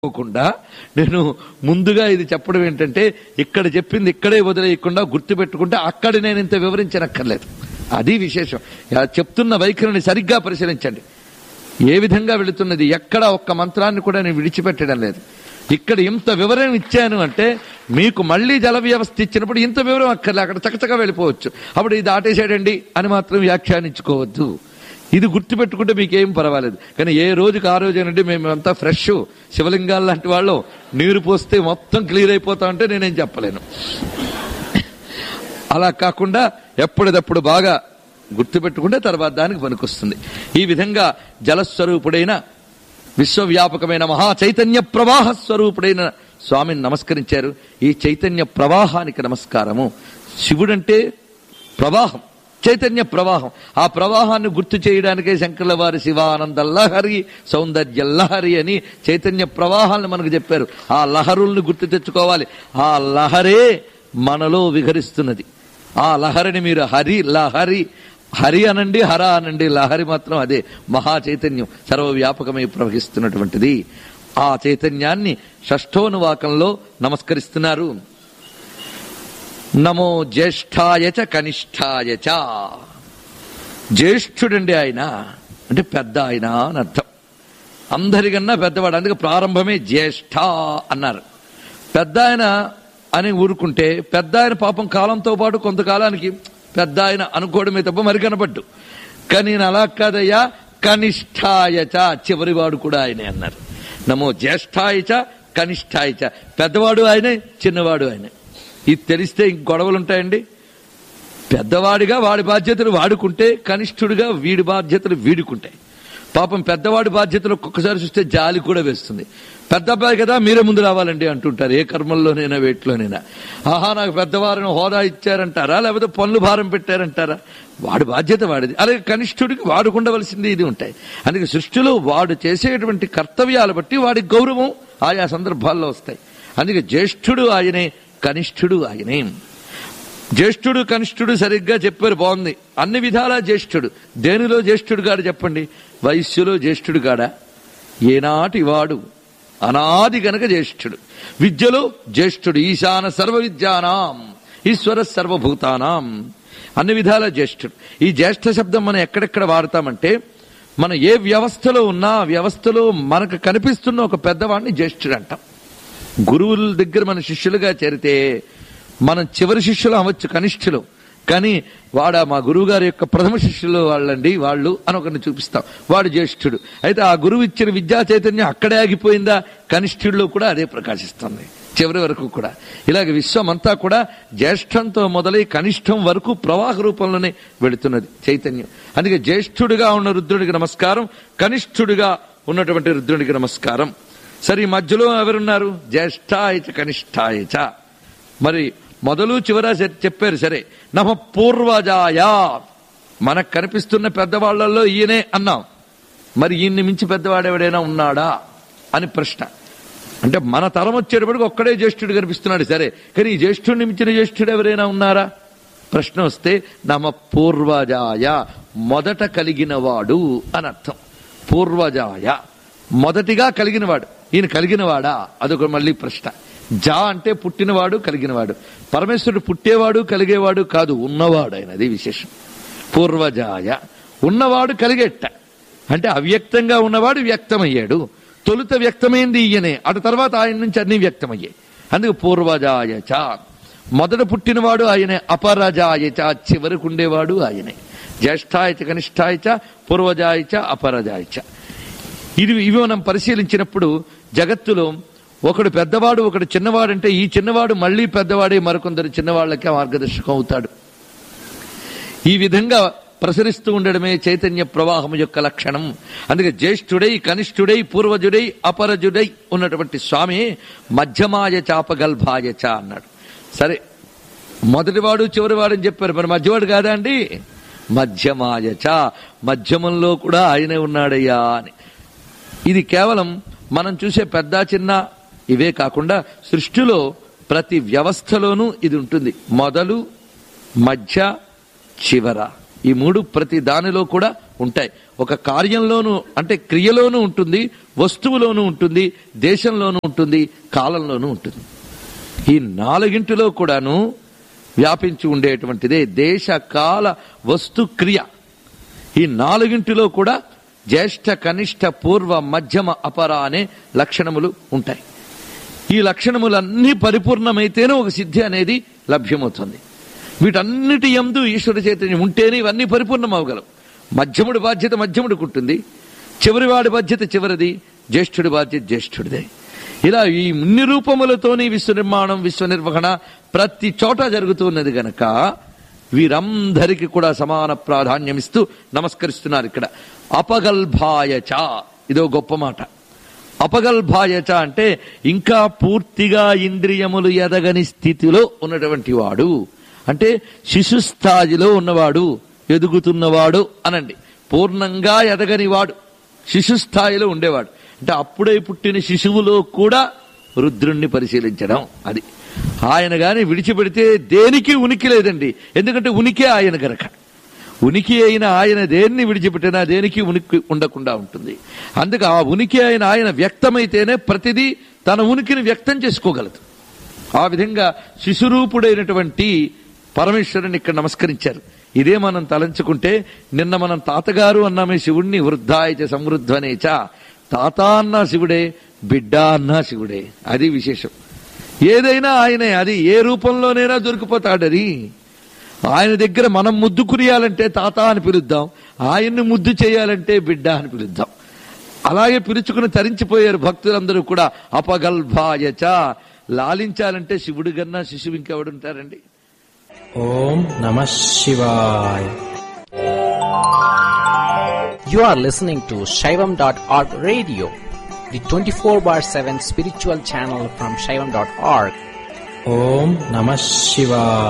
అనుకోకుండా నేను ముందుగా ఇది చెప్పడం ఏంటంటే ఇక్కడ చెప్పింది ఇక్కడే వదిలేయకుండా గుర్తుపెట్టుకుంటే అక్కడ నేను ఇంత వివరించనక్కర్లేదు అది విశేషం ఇలా చెప్తున్న వైఖరిని సరిగ్గా పరిశీలించండి ఏ విధంగా వెళుతున్నది ఎక్కడ ఒక్క మంత్రాన్ని కూడా నేను విడిచిపెట్టడం లేదు ఇక్కడ ఇంత వివరం ఇచ్చాను అంటే మీకు మళ్ళీ జల వ్యవస్థ ఇచ్చినప్పుడు ఇంత వివరం అక్కర్లే అక్కడ చకచకా వెళ్ళిపోవచ్చు అప్పుడు ఇది దాటేసాడండి అని మాత్రం వ్యాఖ్యానించుకోవద్దు ఇది గుర్తుపెట్టుకుంటే మీకేం పర్వాలేదు కానీ ఏ రోజుకి ఆ రోజు అంటే మేమంతా ఫ్రెష్ శివలింగాలు లాంటి వాళ్ళు నీరు పోస్తే మొత్తం క్లియర్ అయిపోతా అంటే నేనేం చెప్పలేను అలా కాకుండా ఎప్పటిదప్పుడు బాగా గుర్తుపెట్టుకుంటే తర్వాత దానికి పనికొస్తుంది ఈ విధంగా జలస్వరూపుడైన విశ్వవ్యాపకమైన మహా చైతన్య ప్రవాహ స్వరూపుడైన స్వామిని నమస్కరించారు ఈ చైతన్య ప్రవాహానికి నమస్కారము శివుడంటే ప్రవాహం చైతన్య ప్రవాహం ఆ ప్రవాహాన్ని గుర్తు చేయడానికే శంకర్ల వారి శివానంద లహరి సౌందర్య లహరి అని చైతన్య ప్రవాహాన్ని మనకు చెప్పారు ఆ లహరుల్ని గుర్తు తెచ్చుకోవాలి ఆ లహరే మనలో విహరిస్తున్నది ఆ లహరిని మీరు హరి లహరి హరి అనండి హర అనండి లహరి మాత్రం అదే మహా చైతన్యం సర్వవ్యాపకమై ప్రవహిస్తున్నటువంటిది ఆ చైతన్యాన్ని షష్ఠోనువాకంలో నమస్కరిస్తున్నారు నమో జ్యేష్ఠాయ చ కనిష్ఠాయ చ జ్యేష్ఠుడండి ఆయన అంటే పెద్ద ఆయన అని అర్థం అందరికన్నా పెద్దవాడు అందుకే ప్రారంభమే జ్యేష్ఠ అన్నారు పెద్ద ఆయన అని ఊరుకుంటే పెద్ద ఆయన పాపం కాలంతో పాటు కొంతకాలానికి పెద్ద ఆయన అనుకోవడమే తప్ప మరి కనపడ్డు కానీ నేను అలా కాదయ్యా కనిష్ఠాయచ చివరి వాడు కూడా ఆయనే అన్నారు నమో జ్యేష్ఠాయచ కనిష్ఠాయచ పెద్దవాడు ఆయనే చిన్నవాడు ఆయనే ఇది తెలిస్తే ఇంక గొడవలు ఉంటాయండి పెద్దవాడిగా వాడి బాధ్యతలు వాడుకుంటే కనిష్ఠుడిగా వీడి బాధ్యతలు వీడుకుంటాయి పాపం పెద్దవాడి బాధ్యతలు ఒక్కొక్కసారి చూస్తే జాలి కూడా వేస్తుంది పెద్ద అబ్బాయి కదా మీరే ముందు రావాలండి అంటుంటారు ఏ కర్మల్లోనైనా వేటిలోనైనా ఆహా నాకు పెద్దవారిని హోదా ఇచ్చారంటారా లేకపోతే పనులు భారం పెట్టారంటారా వాడి బాధ్యత వాడిది అలాగే కనిష్ఠుడికి వాడుకుండవలసింది ఇది ఉంటాయి అందుకే సృష్టిలో వాడు చేసేటువంటి కర్తవ్యాలు బట్టి వాడి గౌరవం ఆయా సందర్భాల్లో వస్తాయి అందుకే జ్యేష్ఠుడు ఆయనే కనిష్ఠుడు ఆయనే జ్యేష్ఠుడు కనిష్ఠుడు సరిగ్గా చెప్పారు బాగుంది అన్ని విధాలా జ్యేష్ఠుడు దేనిలో జ్యేష్ఠుడు గాడు చెప్పండి వయస్సులో జ్యేష్ఠుడు గాడా ఏనాటి వాడు అనాది గనక జ్యేష్ఠుడు విద్యలో జ్యేష్ఠుడు ఈశాన సర్వ విద్యానాం ఈశ్వర సర్వభూతానాం అన్ని విధాల జ్యేష్ఠుడు ఈ జ్యేష్ఠ శబ్దం మనం ఎక్కడెక్కడ వాడతామంటే మనం ఏ వ్యవస్థలో ఉన్నా ఆ వ్యవస్థలో మనకు కనిపిస్తున్న ఒక పెద్దవాడిని జ్యేష్ఠుడు అంటాం గురువుల దగ్గర మన శిష్యులుగా చేరితే మనం చివరి శిష్యులు అవ్వచ్చు కనిష్ఠులు కానీ వాడ మా గురువు గారి యొక్క ప్రథమ శిష్యులు వాళ్ళండి వాళ్ళు అని ఒకరిని చూపిస్తాం వాడు జ్యేష్ఠుడు అయితే ఆ గురువు ఇచ్చిన విద్యా చైతన్యం అక్కడే ఆగిపోయిందా కనిష్ఠుడిలో కూడా అదే ప్రకాశిస్తుంది చివరి వరకు కూడా ఇలాగ విశ్వం అంతా కూడా జ్యేష్ఠంతో మొదలై కనిష్టం వరకు ప్రవాహ రూపంలోనే వెళుతున్నది చైతన్యం అందుకే జ్యేష్ఠుడిగా ఉన్న రుద్రుడికి నమస్కారం కనిష్ఠుడిగా ఉన్నటువంటి రుద్రుడికి నమస్కారం సరే ఈ మధ్యలో ఎవరున్నారు జ్యేష్ఠాయచ కనిష్ఠాయచ మరి మొదలు చివర సరే చెప్పారు సరే నమ పూర్వజాయ మనకు కనిపిస్తున్న పెద్దవాళ్లలో ఈయనే అన్నాం మరి ఈయన్ని మించి పెద్దవాడెవడైనా ఉన్నాడా అని ప్రశ్న అంటే మన తరం వచ్చేటప్పటికి ఒక్కడే జ్యేష్ఠుడు కనిపిస్తున్నాడు సరే కానీ ఈ జ్యేష్ఠుడిని మించిన జ్యేష్ఠుడు ఎవరైనా ఉన్నారా ప్రశ్న వస్తే నమ పూర్వజాయ మొదట కలిగినవాడు అని అర్థం పూర్వజాయ మొదటిగా కలిగినవాడు ఈయన కలిగినవాడా అదొక మళ్ళీ ప్రశ్న జా అంటే పుట్టినవాడు కలిగినవాడు పరమేశ్వరుడు పుట్టేవాడు కలిగేవాడు కాదు ఉన్నవాడు ఆయన అది విశేషం పూర్వజాయ ఉన్నవాడు కలిగేట అంటే అవ్యక్తంగా ఉన్నవాడు వ్యక్తమయ్యాడు తొలుత వ్యక్తమైంది ఈయనే అటు తర్వాత ఆయన నుంచి అన్ని వ్యక్తమయ్యాయి అందుకు పూర్వజాయచ మొదట పుట్టినవాడు ఆయనే అపరజాయచ చివరికి ఉండేవాడు ఆయనే జ్యేష్ఠాయచ కనిష్ఠాయచ పూర్వజాయచ అపరజాయచ ఇది ఇవి మనం పరిశీలించినప్పుడు జగత్తులో ఒకడు పెద్దవాడు ఒకడు చిన్నవాడు అంటే ఈ చిన్నవాడు మళ్ళీ పెద్దవాడే మరికొందరు చిన్నవాళ్ళకి మార్గదర్శకం అవుతాడు ఈ విధంగా ప్రసరిస్తూ ఉండడమే చైతన్య ప్రవాహం యొక్క లక్షణం అందుకే జ్యేష్ఠుడై కనిష్ఠుడై పూర్వజుడై అపరజుడై ఉన్నటువంటి స్వామి మధ్యమాయ చాపగల్భాయచ అన్నాడు సరే మొదటివాడు చివరివాడు అని చెప్పారు మరి మధ్యవాడు కాదా అండి మధ్యమాయచ మధ్యమంలో కూడా ఆయనే ఉన్నాడయ్యా అని ఇది కేవలం మనం చూసే పెద్ద చిన్న ఇవే కాకుండా సృష్టిలో ప్రతి వ్యవస్థలోనూ ఇది ఉంటుంది మొదలు మధ్య చివర ఈ మూడు ప్రతి దానిలో కూడా ఉంటాయి ఒక కార్యంలోనూ అంటే క్రియలోనూ ఉంటుంది వస్తువులోనూ ఉంటుంది దేశంలోనూ ఉంటుంది కాలంలోనూ ఉంటుంది ఈ నాలుగింటిలో కూడాను వ్యాపించి ఉండేటువంటిదే దేశ కాల వస్తు క్రియ ఈ నాలుగింటిలో కూడా జ్యేష్ఠ కనిష్ట పూర్వ మధ్యమ అపర అనే లక్షణములు ఉంటాయి ఈ లక్షణములన్నీ పరిపూర్ణమైతేనే ఒక సిద్ధి అనేది లభ్యమవుతుంది వీటన్నిటి ఎందు ఈశ్వర చైతన్యం ఉంటేనే ఇవన్నీ పరిపూర్ణం అవ్వగలవు మధ్యముడి బాధ్యత మధ్యముడికి ఉంటుంది చివరివాడి బాధ్యత చివరిది జ్యేష్ఠుడి బాధ్యత జ్యేష్ఠుడిదే ఇలా ఈ ఇన్ని రూపములతోని విశ్వ నిర్మాణం విశ్వ నిర్వహణ ప్రతి చోట జరుగుతున్నది గనక వీరందరికీ కూడా సమాన ప్రాధాన్యం ఇస్తూ నమస్కరిస్తున్నారు ఇక్కడ అపగల్భాయచ ఇదో గొప్ప మాట అపగల్భాయచ అంటే ఇంకా పూర్తిగా ఇంద్రియములు ఎదగని స్థితిలో ఉన్నటువంటి వాడు అంటే శిశు స్థాయిలో ఉన్నవాడు ఎదుగుతున్నవాడు అనండి పూర్ణంగా ఎదగని వాడు శిశు స్థాయిలో ఉండేవాడు అంటే అప్పుడే పుట్టిన శిశువులో కూడా రుద్రుణ్ణి పరిశీలించడం అది ఆయన గాని విడిచిపెడితే దేనికి ఉనికి లేదండి ఎందుకంటే ఉనికే ఆయన గనక ఉనికి అయిన ఆయన దేన్ని విడిచిపెట్టినా దేనికి ఉనికి ఉండకుండా ఉంటుంది అందుకే ఆ ఉనికి అయిన ఆయన వ్యక్తమైతేనే ప్రతిదీ తన ఉనికిని వ్యక్తం చేసుకోగలదు ఆ విధంగా శిశురూపుడైనటువంటి పరమేశ్వరుని ఇక్కడ నమస్కరించారు ఇదే మనం తలంచుకుంటే నిన్న మనం తాతగారు అన్నామే శివుణ్ణి వృద్ధాయచ సమృద్ధనేచ తాత అన్నా శివుడే బిడ్డ అన్నా శివుడే అది విశేషం ఏదైనా ఆయనే అది ఏ రూపంలోనైనా దొరికిపోతాడని ఆయన దగ్గర మనం ముద్దు కురియాలంటే తాత అని పిలుద్దాం ఆయన్ని ముద్దు చేయాలంటే బిడ్డ అని పిలుద్దాం అలాగే పిలుచుకుని తరించిపోయారు భక్తులందరూ కూడా అపగల్భాయచ లాలించాలంటే శివుడి కన్నా శిశువు ఇంకెవడుంటారండి ఓం నమ శివాయ You are listening to Shaivam.org radio, the 24 bar 7 spiritual channel from Shaivam.org. ఓం నమ శివాయ